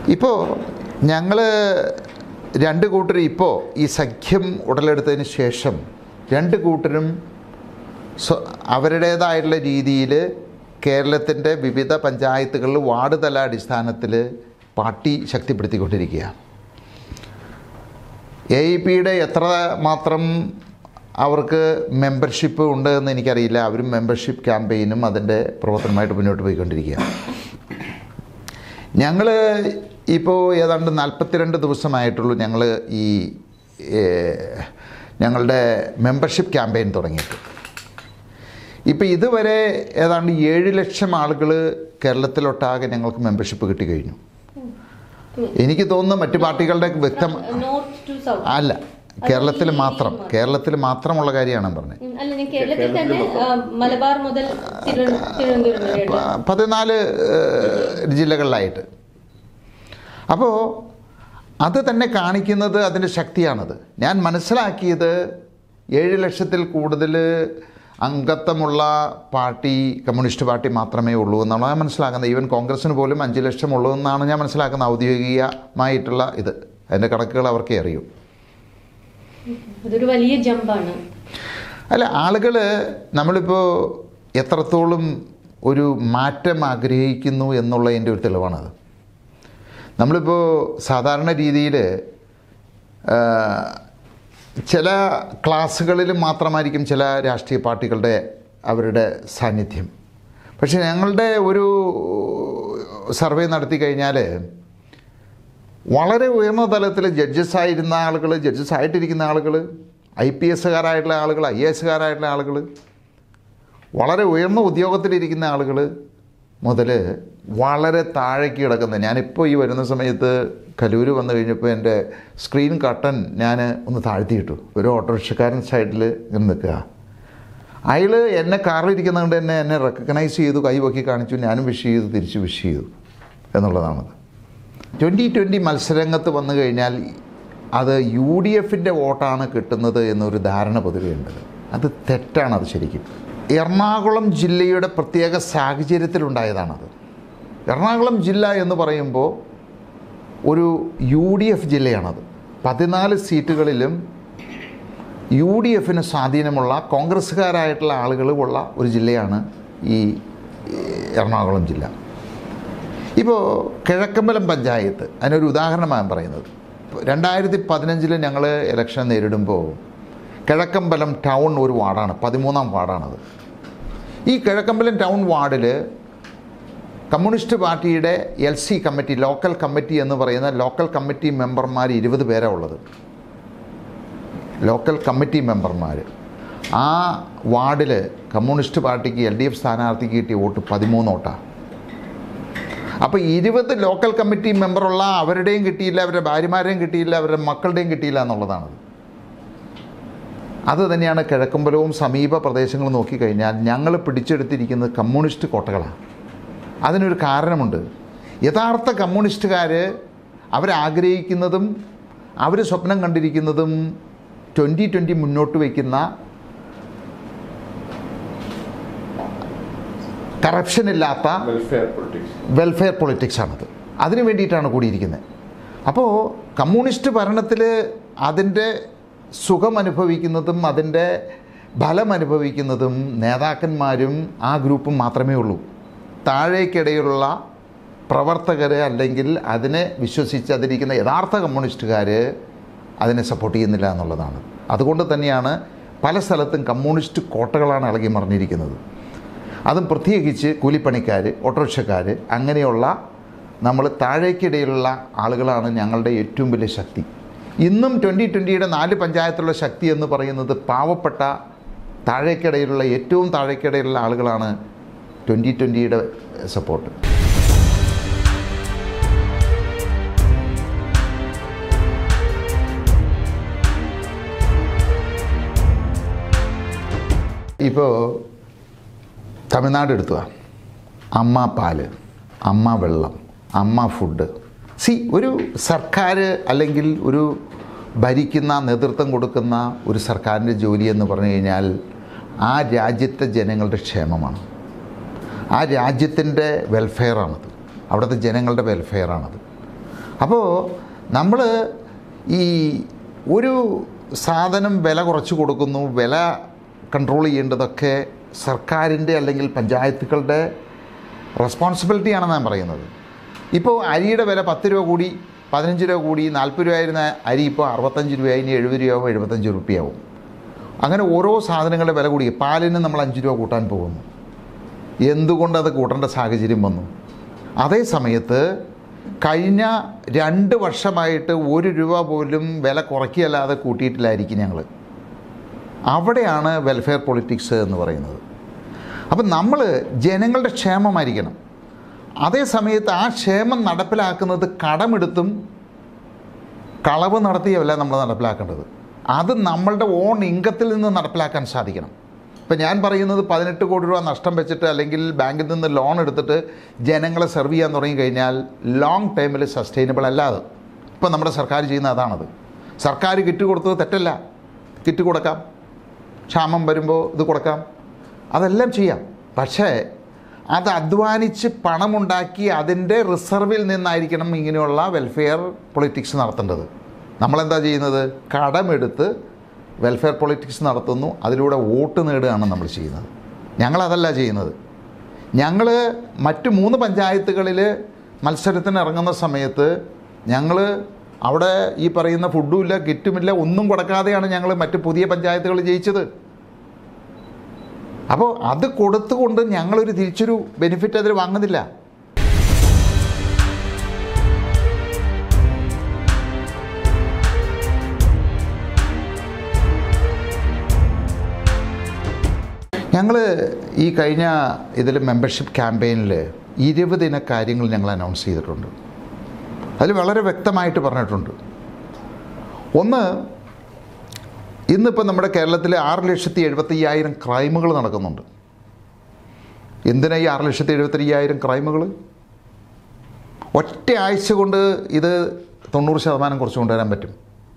ഇപ്പോൾ ഞങ്ങൾ രണ്ട് കൂട്ടരും ഇപ്പോൾ ഈ സഖ്യം ഉടലെടുത്തതിന് ശേഷം രണ്ട് കൂട്ടരും സ്വ- അവരുടേതായിട്ടുള്ള രീതിയിൽ കേരളത്തിൻ്റെ വിവിധ പഞ്ചായത്തുകളിൽ വാർഡ് തല അടിസ്ഥാനത്തിൽ പാർട്ടി ശക്തിപ്പെടുത്തിക്കൊണ്ടിരിക്കുകയാണ് എ ഇ പിയുടെ എത്ര മാത്രം അവർക്ക് മെമ്പർഷിപ്പ് ഉണ്ട് എന്ന് എനിക്കറിയില്ല അവരും മെമ്പർഷിപ്പ് ക്യാമ്പയിനും അതിൻ്റെ പ്രവർത്തനമായിട്ട് മുന്നോട്ട് പോയിക്കൊണ്ടിരിക്കുകയാണ് ഞങ്ങൾ ഇപ്പോൾ ഏതാണ്ട് നാൽപ്പത്തിരണ്ട് ദിവസമായിട്ടുള്ളൂ ഞങ്ങൾ ഈ ഏഹ്, ഞങ്ങളുടെ മെമ്പർഷിപ്പ് ക്യാമ്പയിൻ തുടങ്ങിയിട്ട് ഇപ്പോൾ ഇതുവരെ ഏതാണ്ട് ഏഴ് ലക്ഷം ആളുകൾ കേരളത്തിലൊട്ടാകെ ഞങ്ങൾക്ക് മെമ്പർഷിപ്പ് കിട്ടിക്കഴിഞ്ഞു എനിക്ക് തോന്നുന്നു മറ്റു പാർട്ടികളുടെ വ്യക്തം നോർത്ത് ടു സൗത്ത് അല്ല കേരളത്തിൽ മാത്രം കേരളത്തിൽ മാത്രമുള്ള കാര്യമാണ് ഞാൻ പറഞ്ഞത് അല്ല ഞാൻ കേരളത്തിൽ തന്നെ ആ, മലബാർ മുതൽ തിരുവന- തിരുവനന്തപുരം വരെയുള്ള പ- പതിനാല് ഏഹ്, ജില്ലകളിലായിട്ട് അപ്പോൾ അത് തന്നെ കാണിക്കുന്നത് അതിൻ്റെ ശക്തിയാണത് ഞാൻ മനസ്സിലാക്കിയത് ഏഴ് ലക്ഷത്തിൽ കൂടുതൽ അംഗത്വമുള്ള പാർട്ടി കമ്മ്യൂണിസ്റ്റ് പാർട്ടി മാത്രമേ ഉള്ളൂ എന്നാണ് ഞാൻ മനസ്സിലാക്കുന്നത് ഈവൻ കോൺഗ്രസ്സിന് പോലും അഞ്ച് ലക്ഷം ഉള്ളൂ എന്നാണ് ഞാൻ മനസ്സിലാക്കുന്നത് ഔദ്യോഗികമായിട്ടുള്ള ഇത് അതിൻ്റെ കണക്കുകൾ അവർക്കേ അറിയൂ അതൊരു വലിയ ജമ്പാണ് അല്ല ആളുകൾ നമ്മളിപ്പോൾ എത്രത്തോളം ഒരു മാറ്റം ആഗ്രഹിക്കുന്നു എന്നുള്ളതിൻ്റെ ഒരു തെളിവാണത് നമ്മളിപ്പോൾ സാധാരണ രീതിയിൽ ചില ക്ലാസ്സുകളിൽ മാത്രമായിരിക്കും ചില രാഷ്ട്രീയ പാർട്ടികളുടെ അവരുടെ സാന്നിധ്യം പക്ഷേ ഞങ്ങളുടെ ഒരു സർവേ നടത്തി കഴിഞ്ഞാൽ വളരെ ഉയർന്ന തലത്തിൽ ജഡ്ജസ് ആയിരുന്ന ആളുകൾ ജഡ്ജസ് ആയിട്ടിരിക്കുന്ന ആളുകൾ ഐ പി എസ്സുകാരായിട്ടുള്ള ആളുകൾ ഐ എ എസ്സുകാരായിട്ടുള്ള ആളുകൾ വളരെ ഉയർന്ന ഉദ്യോഗത്തിലിരിക്കുന്ന ആളുകൾ മുതൽ വളരെ താഴേക്ക് കിടക്കുന്ന ഞാനിപ്പോൾ ഈ വരുന്ന സമയത്ത് കലൂര് വന്നു കഴിഞ്ഞപ്പോൾ എൻ്റെ സ്ക്രീൻ കട്ടൻ ഞാൻ ഒന്ന് താഴ്ത്തിയിട്ടു ഒരു ഓട്ടോറിക്ഷക്കാരൻ സൈഡിൽ ഇങ്ങനെ നിൽക്കുക അയാൾ എന്നെ കാറിലിരിക്കുന്നത് കൊണ്ട് തന്നെ എന്നെ റെക്കഗ്നൈസ് ചെയ്തു കൈ പൊക്കി കാണിച്ചു ഞാനും വിഷ് ചെയ്തു തിരിച്ച് വിഷ് ചെയ്തു എന്നുള്ളതാണത് ട്വൻ്റി ട്വൻ്റി മത്സരരംഗത്ത് വന്നു കഴിഞ്ഞാൽ അത് യു ഡി എഫിൻ്റെ വോട്ടാണ് കിട്ടുന്നത് എന്നൊരു ധാരണ പൊതുവെയുണ്ട് അത് തെറ്റാണത് ശരിക്കും എറണാകുളം ജില്ലയുടെ പ്രത്യേക സാഹചര്യത്തിലുണ്ടായതാണത് എറണാകുളം ജില്ല എന്ന് പറയുമ്പോൾ ഒരു യു ഡി എഫ് ജില്ലയാണത് പതിനാല് സീറ്റുകളിലും യു ഡി എഫിന് സ്വാധീനമുള്ള കോൺഗ്രസ്സുകാരായിട്ടുള്ള ആളുകളുമുള്ള ഒരു ജില്ലയാണ് ഈ എറണാകുളം ജില്ല ഇപ്പോൾ കിഴക്കമ്പലം പഞ്ചായത്ത് അതിനൊരു ഉദാഹരണമാണ് ഞാൻ പറയുന്നത് രണ്ടായിരത്തി പതിനഞ്ചിൽ ഞങ്ങൾ ഇലക്ഷൻ നേരിടുമ്പോൾ കിഴക്കമ്പലം ടൗൺ ഒരു വാർഡാണ് പതിമൂന്നാം വാർഡാണത് ഈ കിഴക്കമ്പലം ടൗൺ വാർഡിൽ കമ്മ്യൂണിസ്റ്റ് പാർട്ടിയുടെ L C committee local committee എന്ന് പറയുന്ന ലോക്കൽ കമ്മിറ്റി മെമ്പർമാർ ഇരുപത് പേരാണ് ഉള്ളത് ലോക്കൽ കമ്മിറ്റി മെമ്പർമാർ ആ വാർഡിൽ കമ്മ്യൂണിസ്റ്റ് പാർട്ടിക്ക് എൽ ഡി എഫ് സ്ഥാനാർത്ഥിക്ക് കിട്ടിയ വോട്ട് പതിമൂന്ന് വോട്ടാണ് അപ്പോൾ ഇരുപത് ലോക്കൽ കമ്മിറ്റി മെമ്പറുള്ള അവരുടെയും കിട്ടിയില്ല അവരുടെ ഭാര്യമാരെയും കിട്ടിയില്ല അവരുടെ മക്കളുടെയും കിട്ടിയില്ല എന്നുള്ളതാണ് അത് തന്നെയാണ് കിഴക്കമ്പലവും സമീപ പ്രദേശങ്ങളും നോക്കിക്കഴിഞ്ഞാൽ ഞങ്ങൾ പിടിച്ചെടുത്തിരിക്കുന്നത് കമ്മ്യൂണിസ്റ്റ് കോട്ടകളാണ് അതിനൊരു കാരണമുണ്ട് യഥാർത്ഥ കമ്മ്യൂണിസ്റ്റുകാർ അവരാഗ്രഹിക്കുന്നതും അവർ സ്വപ്നം കണ്ടിരിക്കുന്നതും ട്വൻ്റി ട്വൻ്റി മുന്നോട്ട് വയ്ക്കുന്ന കറപ്ഷനില്ലാത്ത വെൽഫെയർ പൊളിറ്റിക്സ് വെൽഫെയർ പൊളിറ്റിക്സാണത് അതിനു വേണ്ടിയിട്ടാണ് കൂടിയിരിക്കുന്നത് അപ്പോൾ കമ്മ്യൂണിസ്റ്റ് ഭരണത്തിൽ അതിൻ്റെ സുഖം അനുഭവിക്കുന്നതും അതിൻ്റെ ഫലം അനുഭവിക്കുന്നതും നേതാക്കന്മാരും ആ ഗ്രൂപ്പും മാത്രമേ ഉള്ളൂ താഴേക്കിടയിലുള്ള പ്രവർത്തകർ അല്ലെങ്കിൽ അതിനെ വിശ്വസിച്ച് അതിരിക്കുന്ന യഥാർത്ഥ കമ്മ്യൂണിസ്റ്റുകാർ അതിനെ സപ്പോർട്ട് ചെയ്യുന്നില്ല എന്നുള്ളതാണ് അതുകൊണ്ട് തന്നെയാണ് പല സ്ഥലത്തും കമ്മ്യൂണിസ്റ്റ് കോട്ടകളാണ് ഇളകി മറിഞ്ഞിരിക്കുന്നത് അതും പ്രത്യേകിച്ച് കൂലിപ്പണിക്കാർ ഓട്ടോറിക്ഷക്കാർ അങ്ങനെയുള്ള നമ്മൾ താഴേക്കിടയിലുള്ള ആളുകളാണ് ഞങ്ങളുടെ ഏറ്റവും വലിയ ശക്തി ഇന്നും ട്വൻ്റി ട്വൻ്റിയുടെ നാല് പഞ്ചായത്തുള്ള ശക്തി എന്ന് പറയുന്നത് പാവപ്പെട്ട താഴേക്കിടയിലുള്ള ഏറ്റവും താഴേക്കിടയിലുള്ള ആളുകളാണ് ട്വൻ്റി ട്വൻ്റിയുടെ സപ്പോർട്ട് ഇപ്പോൾ തമിഴ്നാട് എടുത്തുക അമ്മ പാല് അമ്മ വെള്ളം അമ്മ ഫുഡ് സി ഒരു സർക്കാർ അല്ലെങ്കിൽ ഒരു ഭരിക്കുന്ന നേതൃത്വം കൊടുക്കുന്ന ഒരു സർക്കാരിൻ്റെ ജോലി എന്ന് പറഞ്ഞു കഴിഞ്ഞാൽ ആ രാജ്യത്തെ ജനങ്ങളുടെ ക്ഷേമമാണ് ആ രാജ്യത്തിൻ്റെ വെൽഫെയറാണത് അവിടുത്തെ ജനങ്ങളുടെ വെൽഫെയറാണത് അപ്പോൾ നമ്മൾ ഈ ഒരു സാധനം വില കുറച്ച് കൊടുക്കുന്നു വില കൺട്രോൾ ചെയ്യേണ്ടതൊക്കെ സർക്കാരിൻ്റെ അല്ലെങ്കിൽ പഞ്ചായത്തുകളുടെ റെസ്പോൺസിബിലിറ്റിയാണെന്ന് ഞാൻ പറയുന്നത് ഇപ്പോൾ അരിയുടെ വില പത്ത് രൂപ കൂടി പതിനഞ്ച് രൂപ കൂടി നാൽപ്പത് രൂപയായിരുന്ന അരി ഇപ്പോൾ അറുപത്തഞ്ച് രൂപയായി ഇനി എഴുപത് രൂപയാവും എഴുപത്തഞ്ച് രൂപയാവും അങ്ങനെ ഓരോ സാധനങ്ങളുടെ വില കൂടി പാലിന് നമ്മൾ അഞ്ച് രൂപ കൂട്ടാൻ പോകുന്നു എന്തുകൊണ്ടത് കൂട്ടേണ്ട സാഹചര്യം വന്നു അതേ സമയത്ത് കഴിഞ്ഞ രണ്ട് വർഷമായിട്ട് ഒരു രൂപ പോലും വില കുറയ്ക്കുകയല്ലാതെ കൂട്ടിയിട്ടില്ലായിരിക്കും ഞങ്ങൾ അവിടെയാണ് വെൽഫെയർ പൊളിറ്റിക്സ് എന്ന് പറയുന്നത് അപ്പം നമ്മൾ ജനങ്ങളുടെ ക്ഷേമമായിരിക്കണം അതേ സമയത്ത് ആ ക്ഷേമം നടപ്പിലാക്കുന്നത് കടമെടുത്തും കളവ് നടത്തിയല്ല നമ്മൾ നടപ്പിലാക്കേണ്ടത് അത് നമ്മളുടെ ഓൺ ഇൻകത്തിൽ നിന്ന് നടപ്പിലാക്കാൻ സാധിക്കണം ഇപ്പം ഞാൻ പറയുന്നത് പതിനെട്ട് കോടി രൂപ നഷ്ടം വെച്ചിട്ട് അല്ലെങ്കിൽ ബാങ്കിൽ നിന്ന് ലോൺ എടുത്തിട്ട് ജനങ്ങളെ സെർവ് ചെയ്യാൻ തുടങ്ങിക്കഴിഞ്ഞാൽ ലോങ് ടൈമിൽ സസ്റ്റൈനബിൾ അല്ലാതെ ഇപ്പം നമ്മുടെ സർക്കാർ ചെയ്യുന്ന അതാണത് സർക്കാർ കിറ്റ് കൊടുത്തത് തെറ്റല്ല കിറ്റ് കൊടുക്കാം ക്ഷാമം വരുമ്പോൾ ഇത് കൊടുക്കാം അതെല്ലാം ചെയ്യാം പക്ഷേ അത് അധ്വാനിച്ച് പണമുണ്ടാക്കി അതിൻ്റെ റിസർവിൽ നിന്നായിരിക്കണം ഇങ്ങനെയുള്ള വെൽഫെയർ പൊളിറ്റിക്സ് നടത്തേണ്ടത് നമ്മളെന്താ ചെയ്യുന്നത് കടമെടുത്ത് വെൽഫെയർ പൊളിറ്റിക്സ് നടത്തുന്നു അതിലൂടെ വോട്ട് നേടുകയാണ് നമ്മൾ ചെയ്യുന്നത് ഞങ്ങളതല്ല ചെയ്യുന്നത് ഞങ്ങൾ മറ്റ് മൂന്ന് പഞ്ചായത്തുകളിൽ മത്സരത്തിന് ഇറങ്ങുന്ന സമയത്ത് ഞങ്ങൾ അവിടെ ഈ പറയുന്ന ഫുഡും ഇല്ല കിറ്റുമില്ല ഒന്നും കൊടുക്കാതെയാണ് ഞങ്ങൾ മറ്റ് പുതിയ പഞ്ചായത്തുകൾ ജയിച്ചത് അപ്പോൾ അത് കൊടുത്തുകൊണ്ട് ഞങ്ങളൊരു തിരിച്ചൊരു ബെനിഫിറ്റ് അതിൽ വാങ്ങുന്നില്ല ഞങ്ങൾ ഈ കഴിഞ്ഞ ഇതിൽ മെമ്പർഷിപ്പ് ക്യാമ്പയിനിൽ ഇരുപതിന കാര്യങ്ങൾ ഞങ്ങൾ അനൗൺസ് ചെയ്തിട്ടുണ്ട് അതിൽ വളരെ വ്യക്തമായിട്ട് പറഞ്ഞിട്ടുണ്ട് ഒന്ന് ഇന്നിപ്പോൾ നമ്മുടെ കേരളത്തിൽ ആറ് ലക്ഷത്തി എഴുപത്തി അയ്യായിരം ക്രൈമുകൾ നടക്കുന്നുണ്ട് എന്തിനാ ഈ ആറ് ലക്ഷത്തി എഴുപത്തി അയ്യായിരം ക്രൈമുകൾ ഒറ്റ ആഴ്ച കൊണ്ട് ഇത് തൊണ്ണൂറ് ശതമാനം കുറച്ച് കൊണ്ടുവരാൻ പറ്റും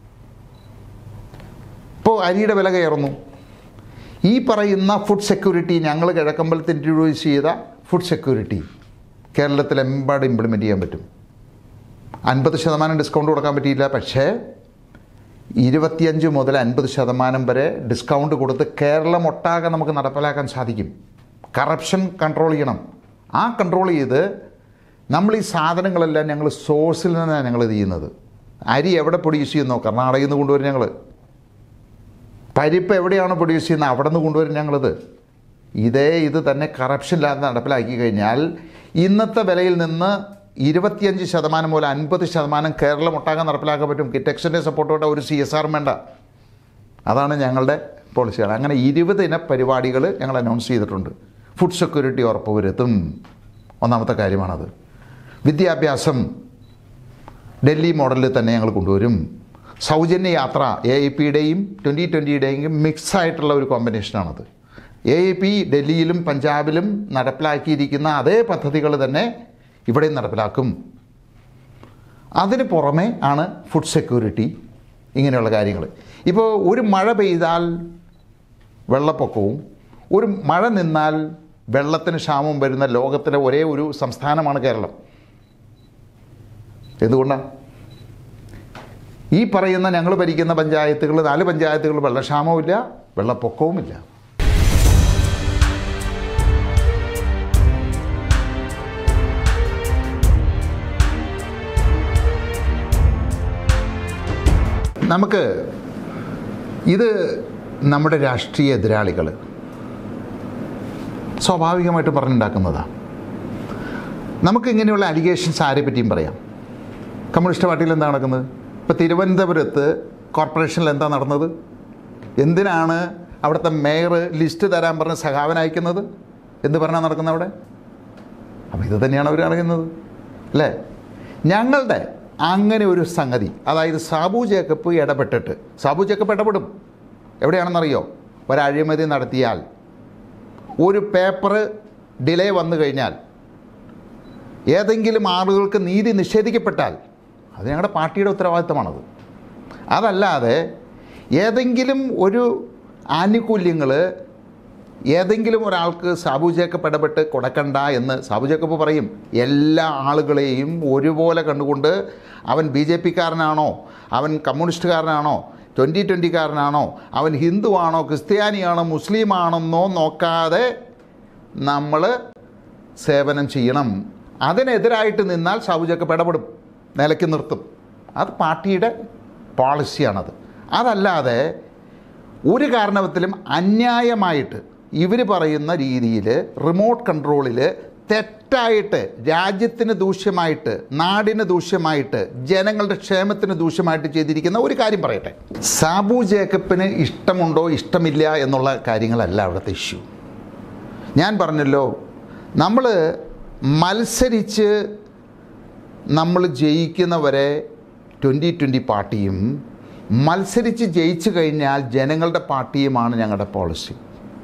ഇപ്പോൾ അരിയുടെ വില കയറുന്നു ഈ പറയുന്ന ഫുഡ് സെക്യൂരിറ്റി ഞങ്ങൾ കിഴക്കമ്പലത്ത് ഇൻട്രൊഡ്യൂസ് ചെയ്ത ഫുഡ് സെക്യൂരിറ്റി കേരളത്തിലെമ്പാട് ഇംപ്ലിമെൻറ്റ് ചെയ്യാൻ പറ്റും അൻപത് ശതമാനം ഡിസ്കൗണ്ട് കൊടുക്കാൻ പറ്റിയില്ല പക്ഷേ ഇരുപത്തിയഞ്ച് മുതൽ അൻപത് ശതമാനം വരെ ഡിസ്കൗണ്ട് കൊടുത്ത് കേരളം ഒട്ടാകെ നമുക്ക് നടപ്പിലാക്കാൻ സാധിക്കും കറപ്ഷൻ കൺട്രോൾ ചെയ്യണം ആ കൺട്രോൾ ചെയ്ത് നമ്മൾ ഈ സാധനങ്ങളെല്ലാം ഞങ്ങൾ സോഴ്സിൽ നിന്നാണ് ഞങ്ങൾ ഇത് ചെയ്യുന്നത് അരി എവിടെ പ്രൊഡ്യൂസ് ചെയ്യുന്നോ കർണാടകയിൽ നിന്ന് കൊണ്ടുവരും ഞങ്ങൾ പരിപ്പ് എവിടെയാണ് പ്രൊഡ്യൂസ് ചെയ്യുന്നത് അവിടെ നിന്ന് കൊണ്ടുവരും ഞങ്ങളിത് ഇതേ ഇത് തന്നെ കറപ്ഷൻ ഇല്ലാതെ നടപ്പിലാക്കി കഴിഞ്ഞാൽ ഇന്നത്തെ വിലയിൽ നിന്ന് ഇരുപത്തിയഞ്ച് ശതമാനം മുതൽ അൻപത് ശതമാനം കേരളം ഒട്ടാകെ നടപ്പിലാക്കാൻ പറ്റും കിറ്റക്സിൻ്റെ സപ്പോർട്ടോടെ ഒരു സി എസ് ആറും വേണ്ട അതാണ് ഞങ്ങളുടെ പോളിസികൾ അങ്ങനെ ഇരുപത് ഇന പരിപാടികൾ ഞങ്ങൾ അനൗൺസ് ചെയ്തിട്ടുണ്ട് ഫുഡ് സെക്യൂരിറ്റി ഉറപ്പുവരുത്തും ഒന്നാമത്തെ കാര്യമാണത് വിദ്യാഭ്യാസം ഡൽഹി മോഡലിൽ തന്നെ ഞങ്ങൾ കൊണ്ടുവരും സൗജന്യ യാത്ര എ ഐ പിയുടെയും ട്വൻറ്റി ട്വൻറ്റിയുടെയും മിക്സ് ആയിട്ടുള്ള ഒരു കോമ്പിനേഷനാണത് എ ഐ പി ഡൽഹിയിലും പഞ്ചാബിലും നടപ്പിലാക്കിയിരിക്കുന്ന അതേ പദ്ധതികൾ തന്നെ ഇവിടെയും നടപ്പിലാക്കും അതിന് പുറമെ ആണ് ഫുഡ് സെക്യൂരിറ്റി ഇങ്ങനെയുള്ള കാര്യങ്ങൾ ഇപ്പോൾ ഒരു മഴ പെയ്താൽ വെള്ളപ്പൊക്കവും ഒരു മഴ നിന്നാൽ വെള്ളത്തിന് ക്ഷാമം വരുന്ന ലോകത്തിലെ ഒരേ ഒരു സംസ്ഥാനമാണ് കേരളം എന്തുകൊണ്ടാണ് ഈ പറയുന്ന ഞങ്ങൾ ഭരിക്കുന്ന പഞ്ചായത്തുകൾ നാല് പഞ്ചായത്തുകൾ വെള്ളക്ഷാമവുമില്ല വെള്ളപ്പൊക്കവുമില്ല നമുക്ക് ഇത് നമ്മുടെ രാഷ്ട്രീയ എതിരാളികൾ സ്വാഭാവികമായിട്ട് പറഞ്ഞുണ്ടാക്കുന്നതാണ് നമുക്ക് ഇങ്ങനെയുള്ള അലിഗേഷൻസ് ആരെ പറ്റിയും പറയാം കമ്മ്യൂണിസ്റ്റ് പാർട്ടിയിൽ എന്താ നടക്കുന്നത് ഇപ്പോൾ തിരുവനന്തപുരത്ത് കോർപ്പറേഷനിൽ എന്താ നടന്നത് എന്തിനാണ് അവിടുത്തെ മേയർ ലിസ്റ്റ് തരാൻ പറഞ്ഞ് സഖാവൻ അയക്കുന്നത് എന്ത് പറഞ്ഞാൽ നടക്കുന്നത് അവിടെ അപ്പോൾ ഇത് തന്നെയാണ് അവർ അറിയുന്നത് അല്ലേ ഞങ്ങളുടെ അങ്ങനെ ഒരു സംഗതി അതായത് സാബു ജേക്കബ് ഇടപെട്ടിട്ട് സാബു ജേക്കബ് ഇടപെടും എവിടെയാണെന്നറിയോ ഒരഴിമതി നടത്തിയാൽ ഒരു പേപ്പർ ഡിലേ വന്നു കഴിഞ്ഞാൽ ഏതെങ്കിലും ആളുകൾക്ക് നീതി നിഷേധിക്കപ്പെട്ടാൽ അത് ഞങ്ങളുടെ പാർട്ടിയുടെ ഉത്തരവാദിത്തമാണത് അതല്ലാതെ ഏതെങ്കിലും ഒരു ആനുകൂല്യങ്ങൾ ഏതെങ്കിലും ഒരാൾക്ക് സാബു ജേക്കബ് ഇടപെട്ട് കൊടുക്കണ്ട എന്ന് സാബു ജേക്കബ് പറയും എല്ലാ ആളുകളെയും ഒരുപോലെ കണ്ടുകൊണ്ട് അവൻ ബി ജെ പിക്കാരനാണോ അവൻ കമ്മ്യൂണിസ്റ്റുകാരനാണോ ട്വൻ്റി ട്വൻ്റിക്കാരനാണോ അവൻ ഹിന്ദുവാണോ ക്രിസ്ത്യാനിയാണോ മുസ്ലിമാണെന്നോ നോക്കാതെ നമ്മൾ സേവനം ചെയ്യണം അതിനെതിരായിട്ട് നിന്നാൽ സാബു ജേക്കബ് ഇടപെടും നിലയ്ക്ക് നിർത്തും അത് പാർട്ടിയുടെ പോളിസിയാണത് അതല്ലാതെ ഒരു കാരണവത്തിലും അന്യായമായിട്ട് ഇവർ പറയുന്ന രീതിയിൽ റിമോട്ട് കൺട്രോളിൽ തെറ്റായിട്ട് രാജ്യത്തിന് ദൂഷ്യമായിട്ട് നാടിന് ദൂഷ്യമായിട്ട് ജനങ്ങളുടെ ക്ഷേമത്തിന് ദൂഷ്യമായിട്ട് ചെയ്തിരിക്കുന്ന ഒരു കാര്യം പറയട്ടെ സാബു ജേക്കബിന് ഇഷ്ടമുണ്ടോ ഇഷ്ടമില്ല എന്നുള്ള കാര്യങ്ങളല്ല അവിടുത്തെ ഇഷ്യൂ ഞാൻ പറഞ്ഞല്ലോ നമ്മൾ മത്സരിച്ച് നമ്മൾ ജയിക്കുന്നവരെ ട്വൻ്റി ട്വൻ്റി പാർട്ടിയും മത്സരിച്ച് ജയിച്ചു കഴിഞ്ഞാൽ ജനങ്ങളുടെ പാർട്ടിയുമാണ് ഞങ്ങളുടെ പോളിസി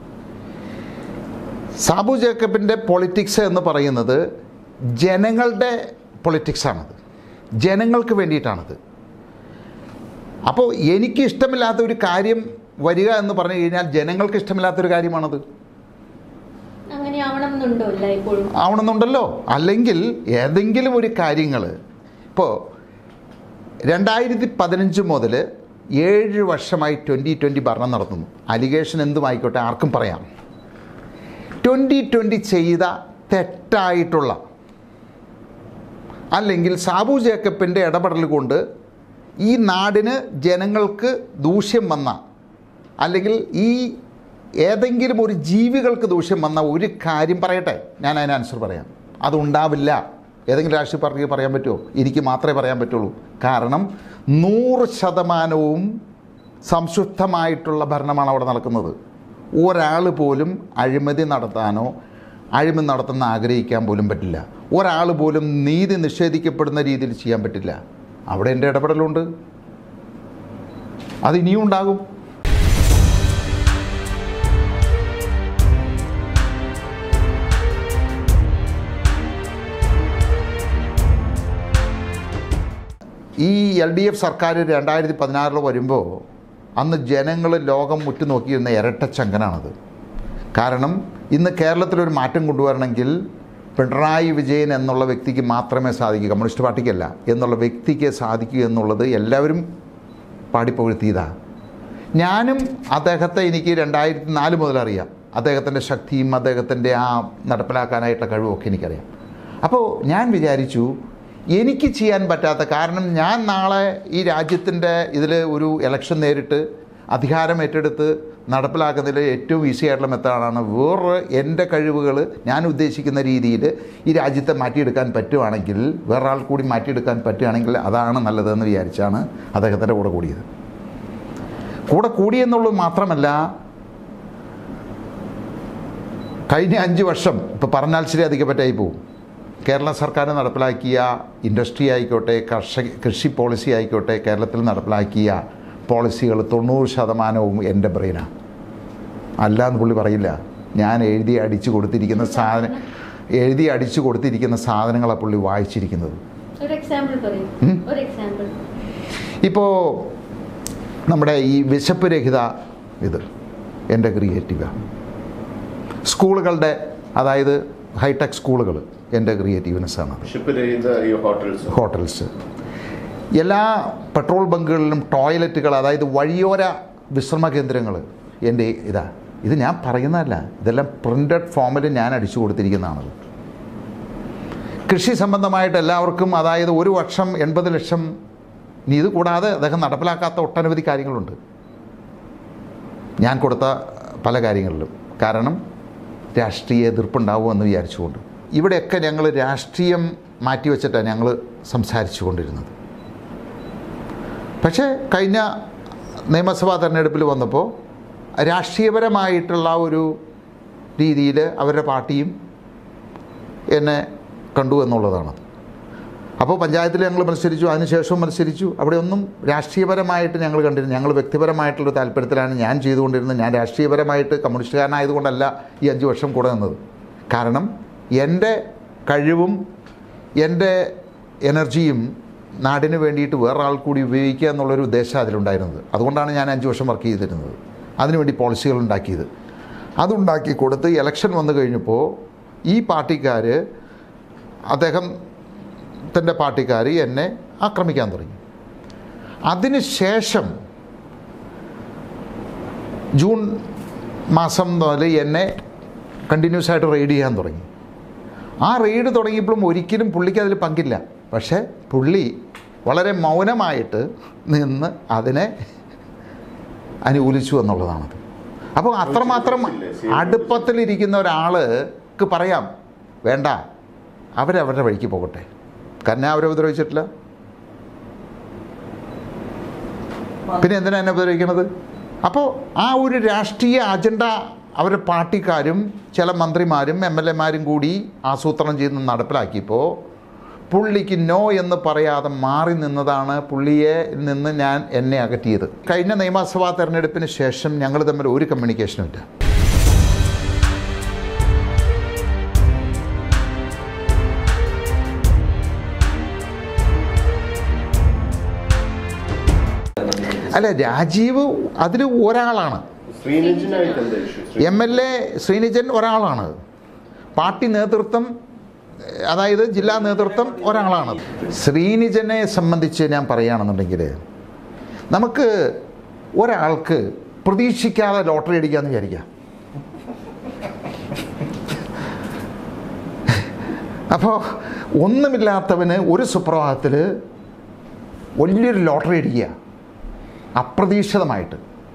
സാബു ജേക്കബിൻ്റെ പൊളിറ്റിക്സ് എന്ന് പറയുന്നത് ജനങ്ങളുടെ പൊളിറ്റിക്സാണത് ജനങ്ങൾക്ക് വേണ്ടിയിട്ടാണത് അപ്പോൾ എനിക്ക് ഇഷ്ടമില്ലാത്ത ഒരു കാര്യം വരിക എന്ന് പറഞ്ഞു കഴിഞ്ഞാൽ ജനങ്ങൾക്ക് ഇഷ്ടമില്ലാത്തൊരു കാര്യമാണത് അങ്ങനെ ആവണമെന്നുണ്ടോ ഇല്ല ഇപ്പോഴും ആവണമെന്നുണ്ടല്ലോ അല്ലെങ്കിൽ ഏതെങ്കിലും ഒരു കാര്യങ്ങൾ ഇപ്പോൾ രണ്ടായിരത്തി പതിനഞ്ച് മുതൽ ഏഴ് വർഷമായി ട്വൻ്റി ട്വൻ്റി ഭരണം നടത്തുന്നു അലിഗേഷൻ എന്തുമായിക്കോട്ടെ ആർക്കും പറയാം ട്വൻ്റി ട്വൻ്റി ചെയ്ത തെറ്റായിട്ടുള്ള അല്ലെങ്കിൽ സാബു ജേക്കബിൻ്റെ ഇടപെടൽ കൊണ്ട് ഈ നാടിന് ജനങ്ങൾക്ക് ദൂഷ്യം വന്ന അല്ലെങ്കിൽ ഈ ഏതെങ്കിലും ഒരു ജീവികൾക്ക് ദൂഷ്യം വന്ന ഒരു കാര്യം പറയട്ടെ ഞാൻ അതിന് ആൻസർ പറയാം അതുണ്ടാവില്ല ഏതെങ്കിലും രാഷ്ട്രീയ പാർട്ടിക്ക് പറയാൻ പറ്റുമോ എനിക്ക് മാത്രമേ പറയാൻ പറ്റുള്ളൂ കാരണം നൂറ് ശതമാനവും സംശുദ്ധമായിട്ടുള്ള ഭരണമാണ് അവിടെ നടക്കുന്നത് ഒരാൾ പോലും അഴിമതി നടത്താനോ അഴിമതി നടത്തുന്ന ആഗ്രഹിക്കാൻ പോലും പറ്റില്ല ഒരാൾ പോലും നീതി നിഷേധിക്കപ്പെടുന്ന രീതിയിൽ ചെയ്യാൻ പറ്റില്ല അവിടെ എൻ്റെ ഇടപെടലുണ്ട് അത് ഇനിയും ഉണ്ടാകും ഈ എൽ ഡി എഫ് സർക്കാർ രണ്ടായിരത്തി പതിനാറിൽ വരുമ്പോൾ അന്ന് ജനങ്ങൾ ലോകം ഉറ്റുനോക്കിയിരുന്ന ഇരട്ടച്ചങ്കനാണത് കാരണം ഇന്ന് കേരളത്തിലൊരു മാറ്റം കൊണ്ടുവരണമെങ്കിൽ പിണറായി വിജയൻ എന്നുള്ള വ്യക്തിക്ക് മാത്രമേ സാധിക്കൂ കമ്മ്യൂണിസ്റ്റ് പാർട്ടിക്കല്ല എന്നുള്ള വ്യക്തിക്ക് സാധിക്കൂ എന്നുള്ളത് എല്ലാവരും പാടിപ്പുകഴ്ത്തിയതാണ് ഞാനും അദ്ദേഹത്തെ എനിക്ക് രണ്ടായിരത്തി നാല് മുതൽ അറിയാം അദ്ദേഹത്തിൻ്റെ ശക്തിയും അദ്ദേഹത്തിൻ്റെ ആ നടപ്പിലാക്കാനായിട്ടുള്ള കഴിവൊക്കെ എനിക്കറിയാം അപ്പോൾ ഞാൻ വിചാരിച്ചു എനിക്ക് ചെയ്യാൻ പറ്റാത്ത കാരണം ഞാൻ നാളെ ഈ രാജ്യത്തിൻ്റെ ഇതിൽ ഒരു ഇലക്ഷൻ നേരിട്ട് അധികാരം ഏറ്റെടുത്ത് നടപ്പിലാക്കുന്നതിൽ ഏറ്റവും ഈസി ആയിട്ടുള്ള മെത്തേഡാണ് വേറെ എൻ്റെ കഴിവുകൾ ഞാൻ ഉദ്ദേശിക്കുന്ന രീതിയിൽ ഈ രാജ്യത്തെ മാറ്റിയെടുക്കാൻ പറ്റുവാണെങ്കിൽ വേറൊരാൾ കൂടി മാറ്റിയെടുക്കാൻ പറ്റുകയാണെങ്കിൽ അതാണ് നല്ലതെന്ന് വിചാരിച്ചാണ് അദ്ദേഹത്തിൻ്റെ കൂടെ കൂടിയത് കൂടെ കൂടിയെന്നുള്ളത് മാത്രമല്ല കഴിഞ്ഞ അഞ്ച് വർഷം ഇപ്പോൾ പറഞ്ഞാൽ ശരി അധികപ്പറ്റായി പോകും കേരള സർക്കാർ നടപ്പിലാക്കിയ ഇൻഡസ്ട്രി ആയിക്കോട്ടെ കർഷക കൃഷി പോളിസി ആയിക്കോട്ടെ കേരളത്തിൽ നടപ്പിലാക്കിയ പോളിസികൾ തൊണ്ണൂറ് ശതമാനവും എൻ്റെ ബ്രെയിനാണ് അല്ല എന്ന് പുള്ളി പറയില്ല ഞാൻ എഴുതി അടിച്ചു കൊടുത്തിരിക്കുന്ന സാധനം എഴുതി അടിച്ചു കൊടുത്തിരിക്കുന്ന സാധനങ്ങളാണ് പുള്ളി വായിച്ചിരിക്കുന്നത് ഒരു എക്സാമ്പിൾ പറയും ഉം? ഒരു എക്സാമ്പിൾ ഇപ്പോൾ നമ്മുടെ ഈ വിശപ്പ് രഹിത ഇത് എൻ്റെ ക്രിയേറ്റീവാണ് സ്കൂളുകളുടെ അതായത് ഹൈടെക് സ്കൂളുകൾ എൻ്റെ ക്രിയേറ്റീവ്നെസ്സാണ് ഷിപ്പ് രഹിത ഈ ഹോട്ടൽസ് ഹോട്ടൽസ് എല്ലാ പെട്രോൾ ബങ്കുകളിലും ടോയ്ലറ്റുകൾ അതായത് വഴിയോര വിശ്രമ കേന്ദ്രങ്ങൾ എൻ്റെ ഇതാ ഇത് ഞാൻ പറയുന്നതല്ല ഇതെല്ലാം പ്രിൻ്റഡ് ഫോമിൽ ഞാൻ അടിച്ചു കൊടുത്തിരിക്കുന്നതാണത് കൃഷി സംബന്ധമായിട്ട് എല്ലാവർക്കും അതായത് ഒരു വർഷം എൺപത് ലക്ഷം ഇനി ഇത് കൂടാതെ അദ്ദേഹം നടപ്പിലാക്കാത്ത ഒട്ടനവധി കാര്യങ്ങളുണ്ട് ഞാൻ കൊടുത്ത പല കാര്യങ്ങളിലും കാരണം രാഷ്ട്രീയ എതിർപ്പുണ്ടാവുമെന്ന് വിചാരിച്ചുകൊണ്ട് ഇവിടെയൊക്കെ ഞങ്ങൾ രാഷ്ട്രീയം മാറ്റിവെച്ചിട്ടാണ് ഞങ്ങൾ സംസാരിച്ചു കൊണ്ടിരുന്നത് പക്ഷേ കഴിഞ്ഞ നിയമസഭാ തെരഞ്ഞെടുപ്പിൽ വന്നപ്പോൾ രാഷ്ട്രീയപരമായിട്ടുള്ള ഒരു രീതിയിൽ അവരുടെ പാർട്ടിയും എന്നെ കണ്ടു എന്നുള്ളതാണ് അപ്പോൾ പഞ്ചായത്തിൽ ഞങ്ങൾ മത്സരിച്ചു അതിനുശേഷവും മത്സരിച്ചു അവിടെ ഒന്നും രാഷ്ട്രീയപരമായിട്ട് ഞങ്ങൾ കണ്ടിരുന്നു ഞങ്ങൾ വ്യക്തിപരമായിട്ടുള്ള താല്പര്യത്തിലാണ് ഞാൻ ചെയ്തുകൊണ്ടിരുന്നത് ഞാൻ രാഷ്ട്രീയപരമായിട്ട് കമ്മ്യൂണിസ്റ്റുകാരനായതുകൊണ്ടല്ല ഈ അഞ്ച് വർഷം കൂടെ നിന്നത് കാരണം എൻ്റെ കഴിവും എൻ്റെ എനർജിയും നാടിന് വേണ്ടിയിട്ട് വേറൊരാൾ കൂടി ഉപയോഗിക്കുക എന്നുള്ളൊരു ഉദ്ദേശം അതിലുണ്ടായിരുന്നത് അതുകൊണ്ടാണ് ഞാൻ അഞ്ച് വർഷം വർക്ക് ചെയ്തിരുന്നത് അതിനുവേണ്ടി പോളിസികൾ ഉണ്ടാക്കിയത് അതുണ്ടാക്കി കൊടുത്ത് ഇലക്ഷൻ വന്നു കഴിഞ്ഞപ്പോൾ ഈ പാർട്ടിക്കാർ അദ്ദേഹം തൻ്റെ പാർട്ടിക്കാർ എന്നെ ആക്രമിക്കാൻ തുടങ്ങി അതിന് ശേഷം ജൂൺ മാസം മുതൽ എന്നെ കണ്ടിന്യൂസ് ആയിട്ട് റെയ്ഡ് ചെയ്യാൻ തുടങ്ങി ആ റെയ്ഡ് തുടങ്ങിയപ്പോഴും ഒരിക്കലും പുള്ളിക്ക് അതിൽ പങ്കില്ല പക്ഷേ പുള്ളി വളരെ മൗനമായിട്ട് നിന്ന് അതിനെ അനുകൂലിച്ചു എന്നുള്ളതാണത് അപ്പോൾ അത്രമാത്രം അടുപ്പത്തിലിരിക്കുന്ന ഒരാൾക്ക് പറയാം വേണ്ട അവരവരുടെ വഴിക്ക് പോകട്ടെ കാരണം അവരെ ഉപദ്രവിച്ചിട്ടില്ല പിന്നെ എന്തിനാ എന്നെ ഉപദ്രവിക്കണത് അപ്പോൾ ആ ഒരു രാഷ്ട്രീയ അജണ്ട അവരുടെ പാർട്ടിക്കാരും ചില മന്ത്രിമാരും എം എൽ എമാരും കൂടി ആസൂത്രണം ചെയ്ത് നടപ്പിലാക്കിയപ്പോൾ പുള്ളിക്ക് നോ എന്ന് പറയാതെ മാറി നിന്നതാണ് പുള്ളിയെ നിന്ന് ഞാൻ എന്നെ അകറ്റിയത് കഴിഞ്ഞ നിയമസഭാ തെരഞ്ഞെടുപ്പിന് ശേഷം ഞങ്ങൾ തമ്മിൽ ഒരു കമ്മ്യൂണിക്കേഷനും ഇല്ല അല്ല രാജീവ് അതിൽ ഒരാളാണ് ശ്രീനിജിനായിട്ട് എന്താ issue M L A Sreenijan ഒരാളാണ് പാർട്ടി നേതൃത്വം അതായത് ജില്ലാ നേതൃത്വം ഒരാളാണ് ശ്രീനിജനെ സംബന്ധിച്ച് ഞാൻ പറയുകയാണെന്നുണ്ടെങ്കിൽ നമുക്ക് ഒരാൾക്ക് പ്രതീക്ഷിക്കാതെ ലോട്ടറി അടിക്കാമെന്ന് വിചാരിക്കാം അപ്പോൾ ഒന്നുമില്ലാത്തവന് ഒരു സുപ്രഭാതത്തിൽ വലിയൊരു ലോട്ടറി അടിക്കുക അപ്രതീക്ഷിതമായിട്ട്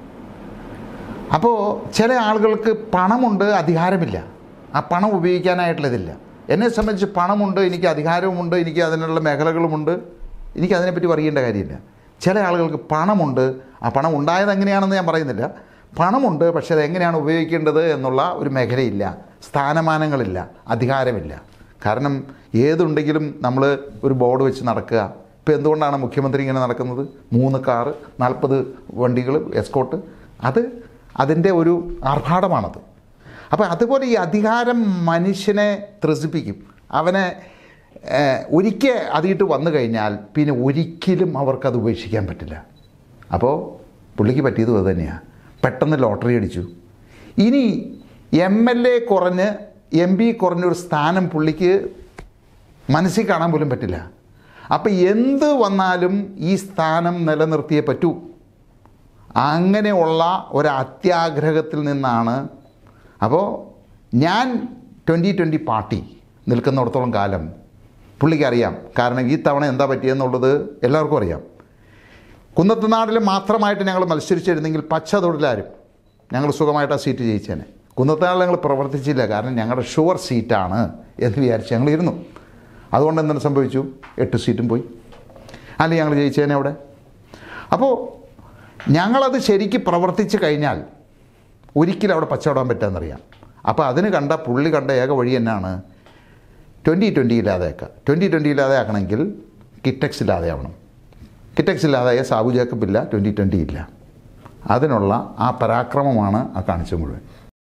അപ്പോൾ ചില ആളുകൾക്ക് പണമുണ്ട് അധികാരമില്ല ആ പണം ഉപയോഗിക്കാനായിട്ടുള്ളതില്ല എന്നെ സംബന്ധിച്ച് പണമുണ്ട് എനിക്ക് അധികാരവുമുണ്ട് എനിക്ക് അതിനുള്ള മേഖലകളുമുണ്ട് എനിക്ക് അതിനെപ്പറ്റി പറയേണ്ട കാര്യമില്ല ചില ആളുകൾക്ക് പണമുണ്ട് ആ പണം ഉണ്ടായത് എങ്ങനെയാണെന്ന് ഞാൻ പറയുന്നില്ല പണമുണ്ട് പക്ഷേ അത് എങ്ങനെയാണ് ഉപയോഗിക്കേണ്ടത് എന്നുള്ള ഒരു മേഖലയില്ല സ്ഥാനമാനങ്ങളില്ല അധികാരമില്ല കാരണം ഏതുണ്ടെങ്കിലും നമ്മൾ ഒരു ബോർഡ് വെച്ച് നടക്കുക ഇപ്പോൾ എന്തുകൊണ്ടാണ് മുഖ്യമന്ത്രി ഇങ്ങനെ നടക്കുന്നത് മൂന്ന് കാറ് നാൽപ്പത് വണ്ടികൾ എസ്കോട്ട് അത് അതിൻ്റെ ഒരു ആർഭാടമാണത് അപ്പോൾ അതുപോലെ ഈ അധികാരം മനുഷ്യനെ ത്രസിപ്പിക്കും അവനെ ഏഹ്, ഒരിക്കൽ അതിയിട്ട് വന്നു കഴിഞ്ഞാൽ പിന്നെ ഒരിക്കലും അവർക്കത് ഉപേക്ഷിക്കാൻ പറ്റില്ല അപ്പോൾ പുള്ളിക്ക് പറ്റിയത് അത് തന്നെയാണ് പെട്ടെന്ന് ലോട്ടറി അടിച്ചു ഇനി എം എൽ എ കുറഞ്ഞ് എം പി കുറഞ്ഞൊരു സ്ഥാനം പുള്ളിക്ക് മനസ്സിൽ കാണാൻ പോലും പറ്റില്ല അപ്പം എന്ത് വന്നാലും ഈ സ്ഥാനം നിലനിർത്തിയേ പറ്റൂ അങ്ങനെയുള്ള ഒരു അത്യാഗ്രഹത്തിൽ നിന്നാണ് അപ്പോൾ ഞാൻ ട്വൻ്റി ട്വൻ്റി പാർട്ടി നിൽക്കുന്നിടത്തോളം കാലം പുള്ളിക്ക് അറിയാം കാരണം ഈ തവണ എന്താ പറ്റിയെന്നുള്ളത് എല്ലാവർക്കും അറിയാം കുന്നത്തുനാടിൽ മാത്രമായിട്ട് ഞങ്ങൾ മത്സരിച്ചിരുന്നെങ്കിൽ പച്ച തൊഴിലാരും ഞങ്ങൾ സുഖമായിട്ട് ആ സീറ്റ് ജയിച്ചേനെ കുന്നത്തുനാടിൽ ഞങ്ങൾ പ്രവർത്തിച്ചില്ല കാരണം ഞങ്ങളുടെ ഷുവർ സീറ്റാണ് എന്ന് വിചാരിച്ച് ഞങ്ങൾ ഇരുന്നു അതുകൊണ്ട് എന്താണ് സംഭവിച്ചു എട്ട് സീറ്റും പോയി അല്ലെങ്കിൽ ഞങ്ങൾ ജയിച്ചേനെ അവിടെ അപ്പോൾ ഞങ്ങളത് ശരിക്ക് പ്രവർത്തിച്ച് കഴിഞ്ഞാൽ ഒരിക്കലും അവിടെ പച്ചവിടാൻ പറ്റാമെന്നറിയാം അപ്പോൾ അതിന് കണ്ട പുള്ളി കണ്ട ഏക വഴി എന്നാണ് ട്വൻറ്റി ട്വൻറ്റി ഇല്ലാതെയാക്കുക ട്വൻറ്റി ട്വൻറ്റി ഇല്ലാതെയാക്കണമെങ്കിൽ കിറ്റക്സ് ഇല്ലാതെയാവണം കിറ്റക്സ് ഇല്ലാതായ സാബു ജേക്കബ് ഇല്ല ട്വൻറ്റി ട്വൻറ്റി ഇല്ല അതിനുള്ള ആ പരാക്രമമാണ് ആ കാണിച്ചത് മുഴുവൻ